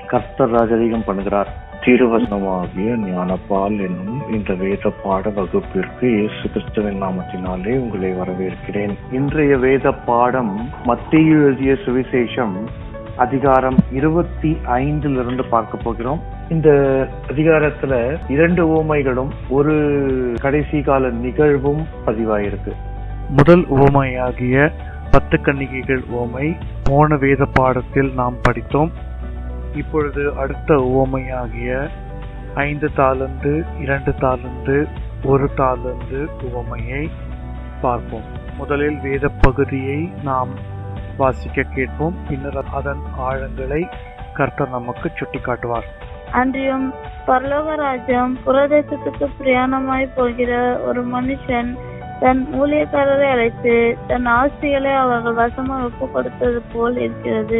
கர்த்தர் ராஜரீகம் பண்ணுகிறார் திருவசனமாகிய ஞானப்பால் என்னும் இந்த வேத பாட வகுப்பிற்கு இயேசு கிறிஸ்துவின் நாமத்தினாலே உங்களை வரவேற்கிறேன் இன்றைய வேத பாடம் மத்திய எழுதிய சுவிசேஷம் அதிகாரம் இருபத்தி ஐந்திலிருந்து பார்க்க போகிறோம் இந்த அதிகாரத்துல இரண்டு ஓமைகளும் ஒரு கடைசி கால நிகழ்வும் பதிவாயிருக்கு முதல் ஓமையாகிய பத்து கன்னிகைகள் ஓமை போன வேத பாடத்தில் நாம் படித்தோம் இப்பொழுது அடுத்த உவமையாகிய ஐந்து தாளந்து இரண்டு தாளந்து ஒரு தாளந்து உவமையை பார்ப்போம் முதலில் வேத பகுதியை நாம் வாசிக்க கேட்போம் பின்னர் அதன் ஆழங்களை கர்த்தர் நமக்கு சுட்டி காட்டுவார் அன்றியும் பரலோக ராஜ்யம் புரதேசத்துக்கு பிரயாணமாய் போகிற ஒரு மனுஷன் தன் ஊழியக்காரரை அழைத்து தன் ஆஸ்திகளை அவர்கள் வசமாக ஒப்பு கொடுத்தது போல் இருக்கிறது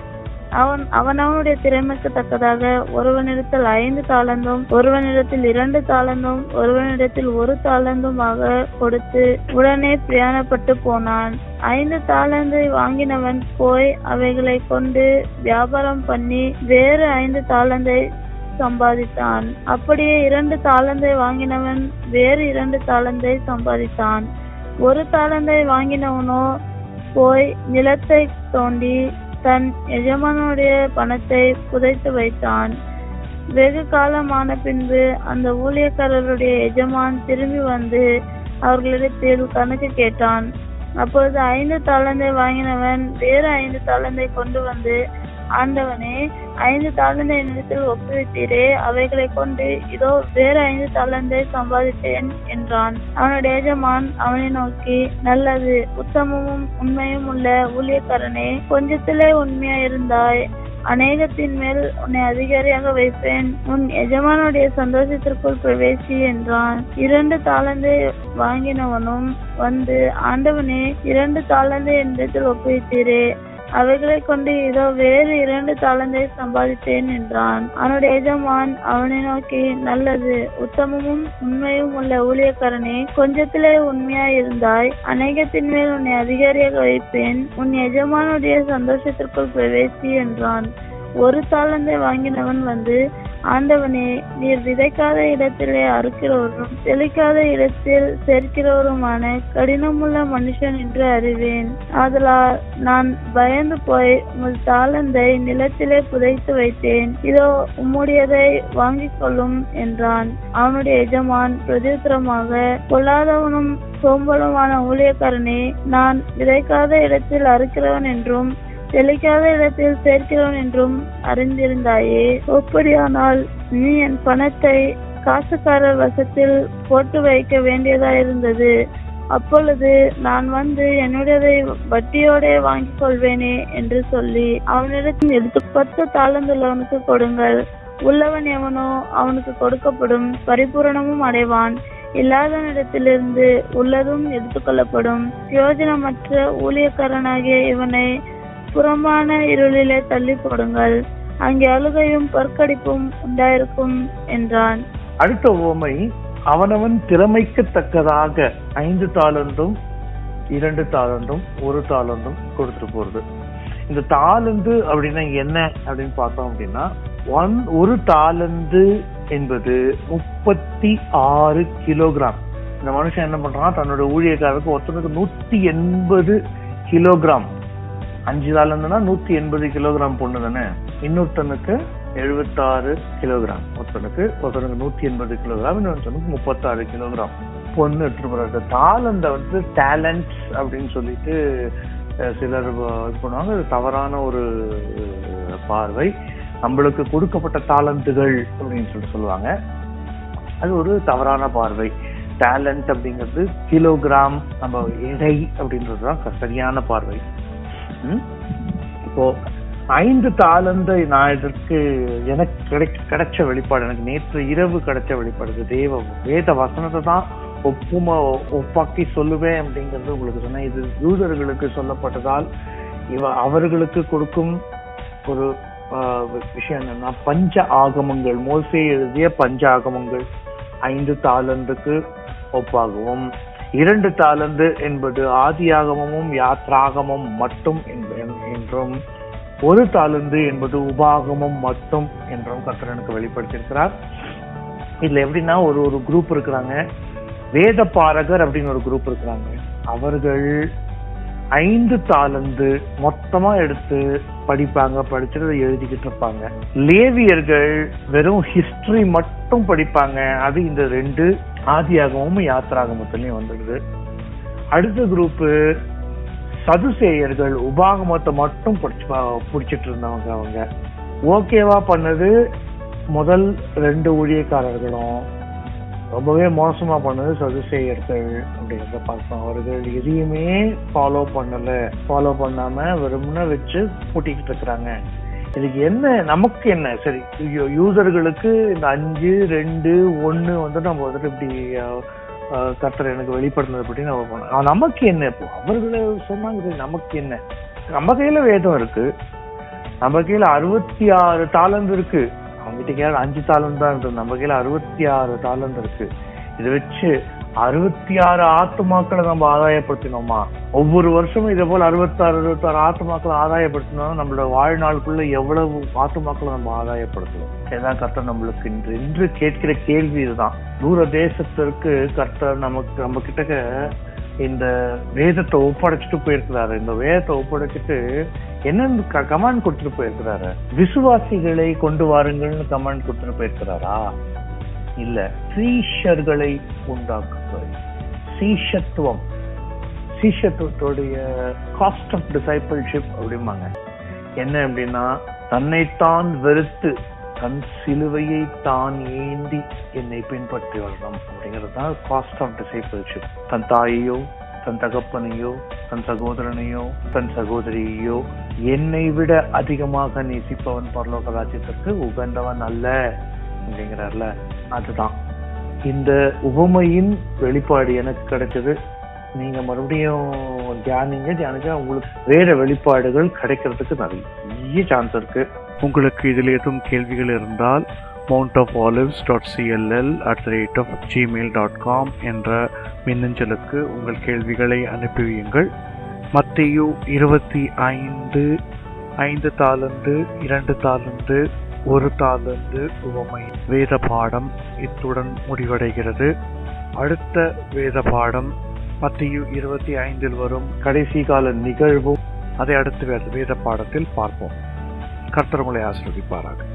அவன் அவனவனுடைய திறமைக்கு தக்கதாக ஒருவனிடத்தில் ஐந்து தாளந்தும் ஒருவனிடத்தில் இரண்டு தாளந்தும் ஒருவனிடத்தில் ஒரு தாளந்துமாக கொடுத்து உடனே பிரயாணப்பட்டு போனான் ஐந்து தாளந்தை வாங்கினவன் போய் அவைகளை கொண்டு வியாபாரம் பண்ணி வேறு ஐந்து தாளந்தை சம்பாதித்தான் அப்படியே இரண்டு தாளந்தை வாங்கினவன் வேறு இரண்டு தாளந்தை சம்பாதித்தான் ஒரு தாளந்தை வாங்கினவனோ போய் நிலத்தை தோண்டி தன் எஜமானுடைய பணத்தை புதைத்து வைத்தான் வெகு காலமான பின்பு அந்த ஊழியக்காரருடைய எஜமான் திரும்பி வந்து அவர்களிடத்தில் கணக்கு கேட்டான் அப்பொழுது ஐந்து தாளந்தை வாங்கினவன் வேறு ஐந்து தாளந்தை கொண்டு வந்து ஆண்டவனே ஐந்து தாளந்தை என்னிடத்தில் ஒப்புவித்தீரே அவைகளை கொண்டு இதோ வேறு ஐந்து தாளந்தை சம்பாதித்தேன் என்றான் அவனுடைய எஜமான் அவனை நோக்கி நல்லது உத்தமமும் உண்மையும் உள்ள ஊழியக்காரனே கொஞ்சத்திலே உண்மையா இருந்தாய் அநேகத்தின் மேல் உன்னை அதிகாரியாக வைப்பேன் உன் எஜமானுடைய சந்தோஷத்திற்குள் பிரவேசி என்றான் இரண்டு தாளந்தை வாங்கினவனும் வந்து ஆண்டவனே இரண்டு தாளந்தை என்னிடத்தில் ஒப்புவித்தீரே அவைகளை கொண்டு இதோ வேறு இரண்டு தாளந்தை சம்பாதித்தேன் என்றான் அவனுடைய எஜமான் அவனை நோக்கி நல்லது உத்தமமும் உண்மையும் உள்ள ஊழியக்காரனே கொஞ்சத்திலே உண்மையா இருந்தாய் அநேகத்தின் மேல் உன்னை அதிகாரியாக வைப்பேன் உன் எஜமானுடைய சந்தோஷத்திற்குள் பிரவேசி என்றான் ஒரு தாளந்தை வாங்கினவன் வந்து ஆண்டவனே நீர் விதைக்காத இடத்திலே அறுக்கிறவரும் தெளிக்காத இடத்தில் சேர்க்கிறவருமான கடினமுள்ள மனுஷன் என்று அறிவேன் ஆதலால் நான் பயந்து போய் உமது தாளந்தை நிலத்திலே புதைத்து வைத்தேன் இதோ உம்முடையதை வாங்கிக் கொள்ளும் என்றான் அவனுடைய எஜமான் பிரதித்திரமாக கொள்ளாதவனும் சோம்பலுமான ஊழியக்காரனே நான் விதைக்காத இடத்தில் அறுக்கிறவன் என்றும் தெளிக்காத இடத்தில் சேர்க்கிறவன் என்றும் அறிந்திருந்தாயே அப்படியானால் நீ என் பணத்தை காசுக்காரர் வசத்தில் போட்டு வைக்க வேண்டியதாயிருந்தது அப்பொழுது நான் வந்து என்னுடையதை வட்டியோட வாங்கிக் கொள்வேனே என்று சொல்லி அவனிடத்தில் எடுத்து பத்து தாளந்துள்ளவனுக்கு கொடுங்கள் உள்ளவன் எவனோ அவனுக்கு கொடுக்கப்படும் பரிபூரணமும் அடைவான் இல்லாதவனிடத்திலிருந்து உள்ளதும் எடுத்துக்கொள்ளப்படும் பிரயோஜனமற்ற ஊழியக்காரனாகிய இவனை புறம்பான இருளிலே தள்ளி போடுங்கள் அங்கே அழுகையும் பற்கடிப்பும் உண்டாயிருக்கும் என்றான் அடுத்த ஓமை அவனவன் திறமைக்கு தக்கதாக ஐந்து தாளந்தும் இரண்டு தாளந்தும் ஒரு தாளந்தும் கொடுத்துட்டு போறது இந்த தாளந்து அப்படின்னா என்ன அப்படின்னு பார்த்தோம் அப்படின்னா ஒன் ஒரு தாளந்து என்பது முப்பத்தி ஆறு கிலோகிராம் இந்த மனுஷன் என்ன பண்றான் தன்னோட ஊழியக்காரருக்கு ஒருத்தனுக்கு நூத்தி எண்பது கிலோகிராம் அஞ்சு தாளந்துனா நூத்தி எண்பது கிலோகிராம் பொண்ணு தானே இன்னொருத்தனுக்கு எழுபத்தாறு கிலோகிராம் ஒருத்தனுக்கு ஒருத்தனுக்கு நூத்தி எண்பது கிலோகிராம் இன்னொருத்தனுக்கு முப்பத்தாறு கிலோகிராம் பொண்ணு எடுத்துட்டு போறாங்க தாளந்த வந்து டேலண்ட்ஸ் அப்படின்னு சொல்லிட்டு சிலர் இது பண்ணுவாங்க அது தவறான ஒரு பார்வை நம்மளுக்கு கொடுக்கப்பட்ட தாளந்துகள் அப்படின்னு சொல்லிட்டு சொல்லுவாங்க அது ஒரு தவறான பார்வை டேலண்ட் அப்படிங்கிறது கிலோகிராம் நம்ம எடை அப்படின்றது தான் சரியான பார்வை இப்போ ஐந்து தாளந்த நான் இதற்கு எனக்கு கிடை கிடைச்ச வெளிப்பாடு எனக்கு நேற்று இரவு கிடைச்ச வெளிப்பாடு தேவ வேத வசனத்தை தான் ஒப்பும ஒப்பாக்கி சொல்லுவேன் அப்படிங்கிறது உங்களுக்கு சொன்னேன் இது யூதர்களுக்கு சொல்லப்பட்டதால் இவ அவர்களுக்கு கொடுக்கும் ஒரு விஷயம் என்னன்னா பஞ்ச ஆகமங்கள் மோசே எழுதிய பஞ்ச ஆகமங்கள் ஐந்து தாளந்துக்கு ஒப்பாகவும் இரண்டு தாளந்து என்பது ஆதியாகமும் யாத்ராகமும் மட்டும் என்ப- என்றும் ஒரு தாளந்து என்பது உபாகமம் மட்டும் என்றும் கர்த்தர் எனக்கு வெளிப்படுத்தியிருக்கிறார் இதுல எப்படின்னா ஒரு ஒரு குரூப் இருக்கிறாங்க வேத பாரகர் அப்படின்னு ஒரு குரூப் இருக்கிறாங்க அவர்கள் ஐந்து தாளந்து மொத்தமா எடுத்து படிப்பாங்க படிச்சுட்டு அதை எழுதிக்கிட்டு இருப்பாங்க லேவியர்கள் வெறும் ஹிஸ்டரி மட்டும் படிப்பாங்க அது இந்த ரெண்டு ஆதியாகமும் யாத்திராகமத்திலையும் வந்துடுது அடுத்த குரூப்பு சதுசேயர்கள் உபாகமத்தை மட்டும் படிச்சு பிடிச்சிட்டு இருந்தவங்க அவங்க ஓகேவா பண்ணது முதல் ரெண்டு ஊழியக்காரர்களும் ரொம்பவே மோசமா பண்ணது சதுசேயர்கள் அப்படிங்கிறத பார்த்தோம் அவர்கள் எதையுமே ஃபாலோ பண்ணல ஃபாலோ பண்ணாம வெறும்னா வச்சு பூட்டிக்கிட்டு இருக்கிறாங்க இதுக்கு என்ன நமக்கு என்ன சரி யூ- யூசர்களுக்கு இந்த அஞ்சு ரெண்டு ஒண்ணு வந்து நம்ம வந்துட்டு இப்படி அஹ், அஹ், கர்த்தர் எனக்கு வெளிப்படுத்தினது பற்றி நம்ம பண்ணோம் ஆனா, நமக்கு என்ன இப்போ அவர்களை சொன்னாங்க சரி, நமக்கு என்ன நம்ம கையில வேதம் இருக்கு நம்ம கையில அறுபத்தி ஆறு தாளந்து இருக்கு அவங்ககிட்ட கேட்க அஞ்சு தாளந்து தான் இருக்கு நம்ம கையில அறுபத்தி ஆறு தாளந்து இருக்கு இதை வச்சு அறுபத்தி ஆறு ஆத்துமாக்களை நம்ம ஆதாயப்படுத்தினோமா ஒவ்வொரு வருஷமும் இதே போல அறுபத்தாறு அறுபத்தாறு ஆத்துமாக்களை ஆதாயப்படுத்தினோம் நம்மளோட வாழ்நாளுக்குள்ள எவ்வளவு ஆத்துமாக்களை நம்ம ஆதாயப்படுத்தணும் இதான் கர்த்தர் நம்மளுக்கு இன்று இன்று கேட்கிற கேள்வி இதுதான் தூர தேசத்திற்கு கர்த்தர் நமக்கு நம்ம கிட்ட இந்த வேதத்தை ஒப்படைச்சிட்டு போயிருக்கிறாரு இந்த வேதத்தை ஒப்படைச்சிட்டு என்னன்னு கமாண்ட் கொடுத்துட்டு போயிருக்கிறாரு விசுவாசிகளை கொண்டு வாருங்கள்னு கமாண்ட் கொடுத்துட்டு போயிருக்கிறாரா இல்ல சீஷர்களை உண்டாக்குங்கள் சீஷத்துவம் சீஷத்துவத்துடைய காஸ்ட் ஆஃப் டிசைபிள்ஷிப் அப்படிம்பாங்க என்ன அப்படின்னா தன்னைத்தான் வெறுத்து தன் சிலுவையை தான் ஏந்தி என்னை பின்பற்றி வரணும் அப்படிங்கிறது தான் காஸ்ட் ஆஃப் டிசைபிள்ஷிப் தன் தாயையோ தன் தகப்பனையோ தன் சகோதரனையோ தன் சகோதரியையோ என்னை விட அதிகமாக நேசிப்பவன் பரலோக ராஜ்யத்திற்கு உகந்தவன் அல்ல அப்படிங்கிறார்ல அதுதான் இந்த உவமையின் வெளிப்பாடு எனக்கு கிடைச்சது நீங்க மறுபடியும் தியானிங்க தியானிச்சா உங்களுக்கு வேற வெளிப்பாடுகள் கிடைக்கிறதுக்கு நிறைய சான்ஸ் இருக்கு உங்களுக்கு இதில் ஏதும் கேள்விகள் இருந்தால் mount of olives dot CLL at the rate of Gmail dot com என்ற மின்னஞ்சலுக்கு உங்கள் கேள்விகளை அனுப்பி வையுங்கள் மத்தேயு இருபத்தி ஐந்து ஐந்து தாளந்து இரண்டு தாளந்து ஒரு தாளந்து உவமை வேத பாடம் இத்துடன் முடிவடைகிறது அடுத்த வேத பாடம் மத்தியு இருபத்தி ஐந்தில் வரும் கடைசி கால நிகழ்வும் அதை அடுத்து வேத வேத பாடத்தில் பார்ப்போம் கர்த்தர் உங்களை ஆசீர்வதிப்பாராக